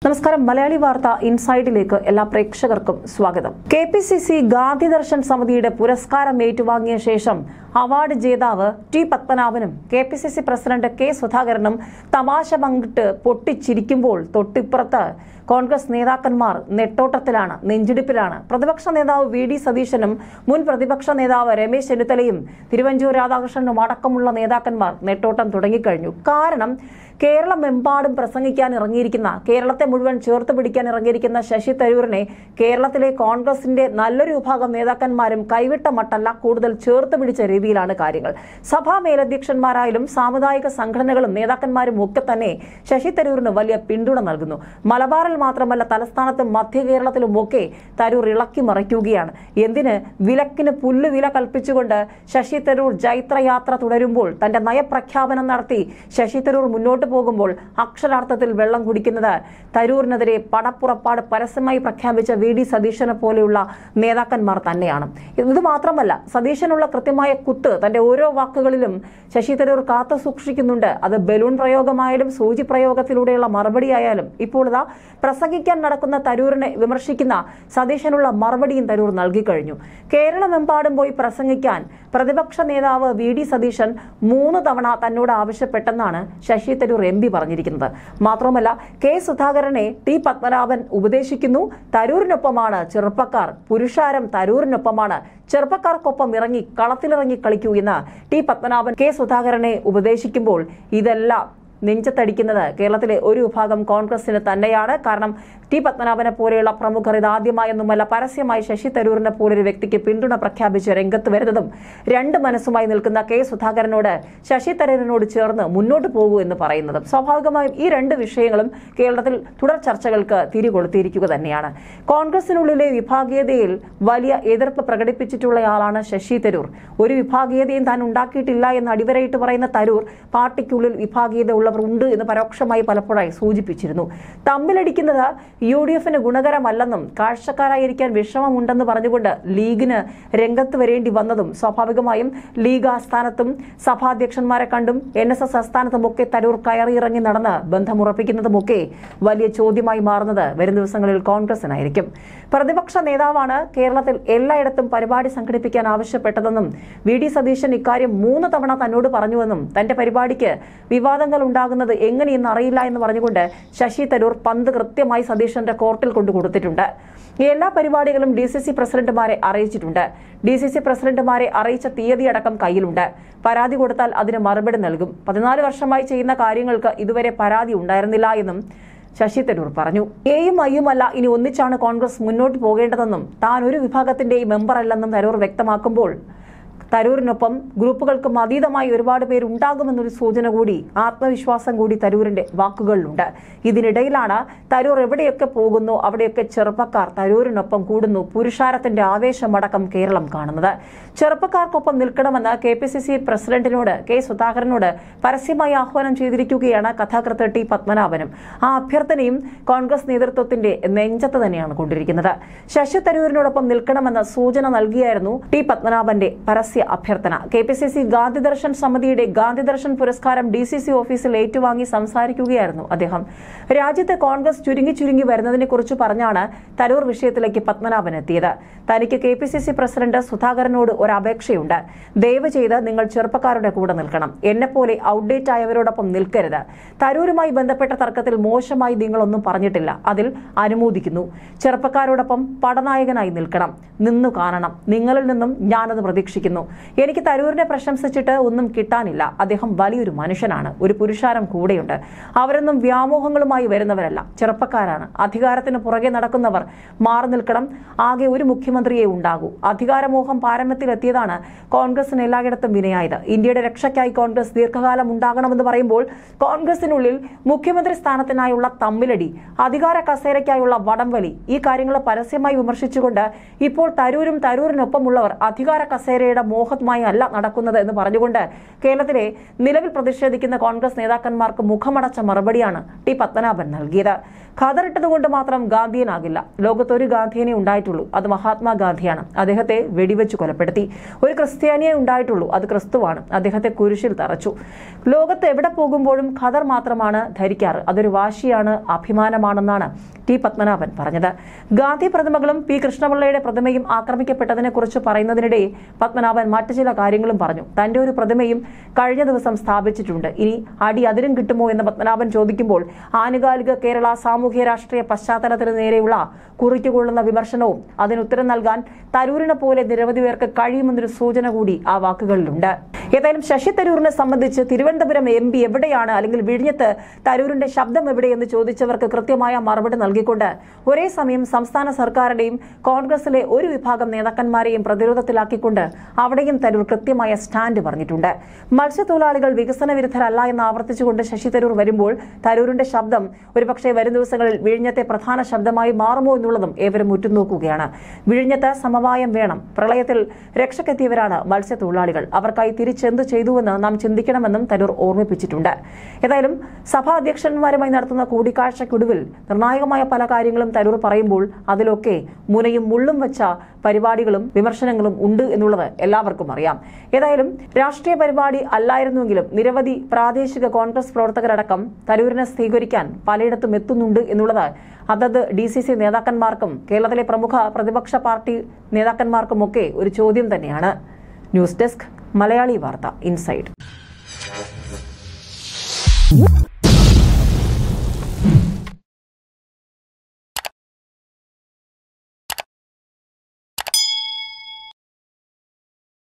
നമസ്കാരം മലയാളി വാർത്ത ഇൻസൈഡിലേക്ക് എല്ലാ പ്രേക്ഷകർക്കും സ്വാഗതം K P C C Gandhi Darshan സമിതിയുടെ പുരസ്കാരം ഏറ്റുവാങ്ങിയ ശേഷം അവാർഡ് ജേതാവ് ടി പത്മനാഭനും K P C C president K സുധാകരനും തമാശ പങ്കിട്ട് പൊട്ടിച്ചിരിക്കുമ്പോൾ തൊട്ടിപ്പുറത്ത് കോൺഗ്രസ് നേതാക്കന്മാർ നെട്ടോട്ടത്തിലാണ് നെഞ്ചിടിപ്പിലാണ് പ്രതിപക്ഷ നേതാവ് വി ഡി സതീശനും മുൻ പ്രതിപക്ഷ നേതാവ് രമേശ് ചെന്നിത്തലയും തിരുവഞ്ചൂർ രാധാകൃഷ്ണനും അടക്കമുള്ള നേതാക്കന്മാർ നെട്ടോട്ടം തുടങ്ങിക്കഴിഞ്ഞു കാരണം കേരളമെമ്പാടും പ്രസംഗിക്കാൻ ഇറങ്ങിയിരിക്കുന്ന കേരളത്തെ മുഴുവൻ ചേർത്ത് പിടിക്കാൻ ഇറങ്ങിയിരിക്കുന്ന ശശി തരൂരിനെ കേരളത്തിലെ കോൺഗ്രസിന്റെ നല്ലൊരു വിഭാഗം നേതാക്കന്മാരും കൈവിട്ട മട്ടല്ല കൂടുതൽ ചേർത്ത് പിടിച്ച രീതിയിലാണ് കാര്യങ്ങൾ സഭാ മേലധ്യക്ഷന്മാരായാലും സാമുദായിക സംഘടനകളും നേതാക്കന്മാരും ഒക്കെ തന്നെ ശശി തരൂരിന് വലിയ പിന്തുണ നൽകുന്നു മലബാറിൽ മാത്രമല്ല തലസ്ഥാനത്തും മധ്യ കേരളത്തിലും ഒക്കെ തരൂർ ഇളക്കി മറിക്കുകയാണ് എന്തിന് വിലക്കിന് പുല്ല് വില കൽപ്പിച്ചുകൊണ്ട് ശശി തരൂർ ജൈത്രയാത്ര തുടരുമ്പോൾ തന്റെ നയപ്രഖ്യാപനം നടത്തി ശശി തരൂർ മുന്നോട്ട് പോകുമ്പോൾ അക്ഷരാർത്ഥത്തിൽ വെള്ളം കുടിക്കുന്നത് തരൂരിനെതിരെ പടപ്പുറപ്പാട് പരസ്യമായി പ്രഖ്യാപിച്ച വി ഡി സതീശനെ പോലെയുള്ള നേതാക്കന്മാർ തന്നെയാണ് ഇത് മാത്രമല്ല സതീശനുള്ള കൃത്യമായ കുത്ത് തന്റെ ഓരോ വാക്കുകളിലും ശശി തരൂർ കാത്തു സൂക്ഷിക്കുന്നുണ്ട് അത് ബലൂൺ പ്രയോഗമായാലും സൂചി പ്രയോഗത്തിലൂടെയുള്ള മറുപടിയായാലും ഇപ്പോൾ ഇതാ പ്രസംഗിക്കാൻ നടക്കുന്ന തരൂരിനെ വിമർശിക്കുന്ന സതീശനുള്ള മറുപടിയും തരൂർ നൽകിക്കഴിഞ്ഞു കേരളമെമ്പാടും പോയി പ്രസംഗിക്കാൻ പ്രതിപക്ഷ നേതാവ് വി ഡി സതീശൻ മൂന്ന് തവണ തന്നോട് ആവശ്യപ്പെട്ടെന്നാണ് ശശി തരൂർ എം പി പറഞ്ഞിരിക്കുന്നത് മാത്രമല്ല കെ സുധാകരനെ ടി പത്മനാഭൻ ഉപദേശിക്കുന്നു തരൂരിനൊപ്പമാണ് ചെറുപ്പക്കാർ പുരുഷാരം തരൂരിനൊപ്പമാണ് ചെറുപ്പക്കാർക്കൊപ്പം ഇറങ്ങി കളത്തിലിറങ്ങി കളിക്കൂ എന്ന് ടി പത്മനാഭൻ കെ സുധാകരനെ ഉപദേശിക്കുമ്പോൾ ഇതെല്ലാം നെഞ്ചത്തടിക്കുന്നത് കേരളത്തിലെ ഒരു വിഭാഗം കോൺഗ്രസിന് തന്നെയാണ് കാരണം ടി പത്മനാഭനെ പോലെയുള്ള പ്രമുഖർ ഇതാദ്യമായൊന്നുമല്ല പരസ്യമായി ശശി തരൂരിനെ പോലൊരു വ്യക്തിക്ക് പിന്തുണ പ്രഖ്യാപിച്ച് രംഗത്ത് വരുന്നതും രണ്ട് മനസ്സുമായി നിൽക്കുന്ന കെ സുധാകരനോട് ശശി തരൂരിനോട് ചേർന്ന് മുന്നോട്ട് പോകൂ എന്ന് പറയുന്നതും സ്വാഭാവികമായും ഈ രണ്ട് വിഷയങ്ങളും കേരളത്തിൽ തുടർ ചർച്ചകൾക്ക് തിരികൊളുത്തിയിരിക്കുക തന്നെയാണ് കോൺഗ്രസിനുള്ളിലെ വിഭാഗീയതയിൽ വലിയ എതിർപ്പ് പ്രകടിപ്പിച്ചിട്ടുള്ളയാളാണ് ശശി തരൂർ ഒരു വിഭാഗീയതയും താൻ ഉണ്ടാക്കിയിട്ടില്ല എന്ന് അടിവരയിട്ട് പറയുന്ന തരൂർ പാർട്ടിക്കുള്ളിൽ വിഭാഗീയത ഉള്ളവർ ഉണ്ട് എന്ന് പരോക്ഷമായി പലപ്പോഴായി സൂചിപ്പിച്ചിരുന്നു തമ്മിലടിക്കുന്നത് യു ഡി എഫിന് ഗുണകരമല്ലെന്നും കാഴ്ചക്കാരായിരിക്കാൻ വിഷമമുണ്ടെന്ന് പറഞ്ഞുകൊണ്ട് ലീഗിന് രംഗത്ത് വരേണ്ടി വന്നതും സ്വാഭാവികമായും ലീഗ് ആസ്ഥാനത്തും സഭാധ്യക്ഷന്മാരെ കണ്ടും എൻ എസ് എസ് ആസ്ഥാനത്തുമൊക്കെ തരൂർ കയറിയിറങ്ങി നടന്ന് ബന്ധമുറപ്പിക്കുന്നതുമൊക്കെ വലിയ ചോദ്യമായി മാറുന്നത് വരും ദിവസങ്ങളിൽ കോൺഗ്രസിനായിരിക്കും പ്രതിപക്ഷ നേതാവാണ് കേരളത്തിൽ എല്ലായിടത്തും പരിപാടി സംഘടിപ്പിക്കാൻ ആവശ്യപ്പെട്ടതെന്നും വി ഡി സതീശൻ ഇക്കാര്യം മൂന്ന് തവണ തന്നോട് പറഞ്ഞുവെന്നും തന്റെ പരിപാടിക്ക് വിവാദങ്ങൾ ഉണ്ടാകുന്നത് എങ്ങനെയെന്ന് അറിയില്ല എന്ന് പറഞ്ഞുകൊണ്ട് ശശി തരൂർ പന്ത് കൃത്യമായി സതീശന്റെ കോർട്ടിൽ കൊണ്ടു കൊടുത്തിട്ടുണ്ട് ഈ എല്ലാ പരിപാടികളും ഡി സി സി പ്രസിഡന്റുമാരെ അറിയിച്ചിട്ടുണ്ട് ഡി സി സി പ്രസിഡന്റുമാരെ അറിയിച്ച തീയതി അടക്കം കയ്യിലുണ്ട് പരാതി കൊടുത്താൽ അതിന് മറുപടി നൽകും പതിനാല് വർഷമായി ചെയ്യുന്ന കാര്യങ്ങൾക്ക് ഇതുവരെ പരാതി ഉണ്ടായിരുന്നില്ല എന്നും ശശി തരൂർ പറഞ്ഞു എയും ഐയുമല്ല ഇനി ഒന്നിച്ചാണ് കോൺഗ്രസ് മുന്നോട്ട് പോകേണ്ടതെന്നും താൻ ഒരു വിഭാഗത്തിന്റെയും മെമ്പർ അല്ലെന്നും തരൂർ വ്യക്തമാക്കുമ്പോൾ തരൂരിനൊപ്പം ഗ്രൂപ്പുകൾക്കും അതീതമായി ഒരുപാട് പേരുണ്ടാകുമെന്നൊരു സൂചന കൂടി ആത്മവിശ്വാസം കൂടി തരൂരിന്റെ വാക്കുകളിലുണ്ട് ഇതിനിടയിലാണ് തരൂർ എവിടെയൊക്കെ പോകുന്നു അവിടെയൊക്കെ ചെറുപ്പക്കാർ തരൂരിനൊപ്പം കൂടുന്നു പുരുഷാരത്തിന്റെ ആവേശമടക്കം കേരളം കാണുന്നത് ചെറുപ്പക്കാർക്കൊപ്പം നിൽക്കണമെന്ന് കെ പി സി സി പ്രസിഡന്റിനോട് കെ സുധാകരനോട് പരസ്യമായി ആഹ്വാനം ചെയ്തിരിക്കുകയാണ് കഥാകൃത്ത് ടി പത്മനാഭനും ആ അഭ്യർത്ഥനയും കോൺഗ്രസ് നേതൃത്വത്തിന്റെ നെഞ്ചത്ത് തന്നെയാണ് കൊണ്ടിരിക്കുന്നത് ശശി തരൂരിനോടൊപ്പം നിൽക്കണമെന്ന സൂചന നൽകിയായിരുന്നു ടി പത്മനാഭന്റെ പരസ്യ അഭ്യർത്ഥന K P C C Gandhi Darshan സമിതിയുടെ ഗാന്ധി ദർശൻ പുരസ്കാരം ഡി സി സി ഓഫീസിൽ ഏറ്റുവാങ്ങി സംസാരിക്കുകയായിരുന്നു അദ്ദേഹം രാജ്യത്തെ കോൺഗ്രസ് ചുരുങ്ങി ചുരുങ്ങി വരുന്നതിനെ കുറിച്ച് പറഞ്ഞാണ് തരൂർ വിഷയത്തിലേക്ക് പത്മനാഭൻ എത്തിയത് തനിക്ക് K P C C president സുധാകരനോട് ഒരു അപേക്ഷയുണ്ട് ദയവ് ചെയ്ത് നിങ്ങൾ ചെറുപ്പക്കാരുടെ കൂടെ നിൽക്കണം എന്നെപ്പോലെ ഔട്ട്ഡേറ്റ് ആയവരോടൊപ്പം നിൽക്കരുത് തരൂരുമായി ബന്ധപ്പെട്ട തർക്കത്തിൽ മോശമായി നിങ്ങളൊന്നും പറഞ്ഞിട്ടില്ല അതിൽ അനുമോദിക്കുന്നു ചെറുപ്പക്കാരോടൊപ്പം പടനായകനായി നിൽക്കണം നിന്നു കാണണം നിങ്ങളിൽ നിന്നും ഞാനത് പ്രതീക്ഷിക്കുന്നു എനിക്ക് തരൂരിനെ പ്രശംസിച്ചിട്ട് ഒന്നും കിട്ടാനില്ല അദ്ദേഹം വലിയൊരു മനുഷ്യനാണ് ഒരു പുരുഷാരം കൂടെയുണ്ട് അവരൊന്നും വ്യാമോഹങ്ങളുമായി വരുന്നവരല്ല ചെറുപ്പക്കാരാണ് അധികാരത്തിന് പുറകെ നടക്കുന്നവർ മാറി നിൽക്കണം ആകെ ഒരു മുഖ്യമന്ത്രിയെ ഉണ്ടാകൂ അധികാരമോഹം പാരമ്യത്തിലെത്തിയതാണ് കോൺഗ്രസിന് എല്ലായിടത്തും വിനയായത് ഇന്ത്യയുടെ രക്ഷയ്ക്കായി കോൺഗ്രസ് ദീർഘകാലം ഉണ്ടാകണമെന്ന് പറയുമ്പോൾ കോൺഗ്രസിനുള്ളിൽ മുഖ്യമന്ത്രി സ്ഥാനത്തിനായുള്ള തമ്മിലടി അധികാര കസേരയ്ക്കായുള്ള വടംവലി ഈ കാര്യങ്ങൾ പരസ്യമായി വിമർശിച്ചുകൊണ്ട് ഇപ്പോൾ തരൂരും തരൂരിനൊപ്പമുള്ളവർ അധികാര കസേരയുടെ മോഹമായി അല്ല നടക്കുന്നത് എന്ന് പറഞ്ഞുകൊണ്ട് കേരളത്തിലെ നിലവിൽ പ്രതിഷേധിക്കുന്ന കോൺഗ്രസ് നേതാക്കന്മാർക്ക് മുഖമടച്ച മറുപടിയാണ് ടി പത്മനാഭൻ നൽകിയത് ഖദറിട്ടതുകൊണ്ട് മാത്രം ഗാന്ധിയനാകില്ല ലോകത്തൊരു ഗാന്ധിയനെ ഉണ്ടായിട്ടുള്ളൂ അത് മഹാത്മാഗാന്ധിയാണ് അദ്ദേഹത്തെ വെടിവെച്ച് കൊലപ്പെടുത്തി ഒരു ക്രിസ്ത്യാനിയെ ഉണ്ടായിട്ടുള്ളൂ അത് ക്രിസ്തുവാണ് അദ്ദേഹത്തെ കുരിശിൽ തറച്ചു ലോകത്ത് എവിടെ പോകുമ്പോഴും ഖദർ മാത്രമാണ് ധരിക്കാറ് അതൊരു വാശിയാണ് അഭിമാനമാണെന്നാണ് ടി പത്മനാഭൻ പറഞ്ഞത് ഗാന്ധി പ്രതിമകളും പി കൃഷ്ണപിള്ളയുടെ പ്രതിമയും ആക്രമിക്കപ്പെട്ടതിനെ കുറിച്ച് പറയുന്നതിനിടെ പത്മനാഭൻ മറ്റു ചില കാര്യങ്ങളും പറഞ്ഞു തന്റെ ഒരു പ്രതിമയും കഴിഞ്ഞ ദിവസം സ്ഥാപിച്ചിട്ടുണ്ട് ഇനി അടി അതിരും കിട്ടുമോ എന്ന് പത്മനാഭൻ ചോദിക്കുമ്പോൾ ആനുകാലിക കേരള സാമൂഹ്യ രാഷ്ട്രീയ പശ്ചാത്തലത്തിന് നേരെയുള്ള കുറിക്കുകൊള്ളുന്ന വിമർശനവും അതിന് ഉത്തരം നൽകാൻ തരൂരിനെ പോലെ നിരവധി പേർക്ക് കഴിയുമെന്നൊരു സൂചന കൂടി ആ വാക്കുകളിലുണ്ട് ഏതായാലും ശശി തരൂരിനെ സംബന്ധിച്ച് തിരുവനന്തപുരം എം പി എവിടെയാണ് അല്ലെങ്കിൽ വിഴിഞ്ഞത്ത് തരൂരിന്റെ ശബ്ദം എവിടെയെന്ന് ചോദിച്ചവർക്ക് കൃത്യമായ മറുപടി നൽകിക്കൊണ്ട് ഒരേ സമയം സംസ്ഥാന സർക്കാരിന്റെയും കോൺഗ്രസിലെ ഒരു വിഭാഗം നേതാക്കന്മാരെയും പ്രതിരോധത്തിലാക്കിക്കൊണ്ട് അവിടെയും തരൂർ കൃത്യമായ സ്റ്റാൻഡ് പറഞ്ഞിട്ടുണ്ട് മത്സ്യത്തൊഴിലാളികൾ വികസന വിരുദ്ധരല്ല എന്ന് ആവർത്തിച്ചുകൊണ്ട് ശശി തരൂർ വരുമ്പോൾ തരൂരിന്റെ ശബ്ദം ഒരുപക്ഷെ വരും ദിവസങ്ങളിൽ വിഴിഞ്ഞത്തെ പ്രധാന ശബ്ദമായി മാറുമോ എന്നുള്ളതും ഏവരും ഉറ്റുനോക്കുകയാണ് വിഴിഞ്ഞത്ത് സമവായം വേണം പ്രളയത്തിൽ രക്ഷക്കെത്തിയവരാണ് മത്സ്യത്തൊഴിലാളികൾ അവർക്കായി തിരിച്ചെന്ത് ചെയ്തുവെന്ന് നാം ചിന്തിക്കണമെന്നും തരൂർ ഓർമ്മിപ്പിച്ചിട്ടുണ്ട് ഏതായാലും സഭാ അധ്യക്ഷന്മാരുമായി നടത്തുന്ന കൂടിക്കാഴ്ചയ്ക്കൊടുവിൽ നിർണായകമായ പല കാര്യങ്ങളും തരൂർ പറയുമ്പോൾ അതിലൊക്കെ മുനയും മുള്ളും വെച്ച പരിപാടികളും വിമർശനങ്ങളും ഉണ്ട് എന്നുള്ളത് എല്ലാവർക്കും അറിയാം ഏതായാലും രാഷ്ട്രീയ പരിപാടി അല്ലായിരുന്നുവെങ്കിലും നിരവധി പ്രാദേശിക കോൺഗ്രസ് പ്രവർത്തകരടക്കം തരൂരിനെ സ്വീകരിക്കാൻ പലയിടത്തും എത്തുന്നുണ്ട് എന്നുള്ളത് അതത് ഡി സി സി നേതാക്കന്മാർക്കും കേരളത്തിലെ പ്രമുഖ പ്രതിപക്ഷ പാർട്ടി നേതാക്കന്മാർക്കുമൊക്കെ ഒരു ചോദ്യം തന്നെയാണ് ന്യൂസ് ഡെസ്ക് മലയാളി വാർത്ത ഇൻസൈഡ്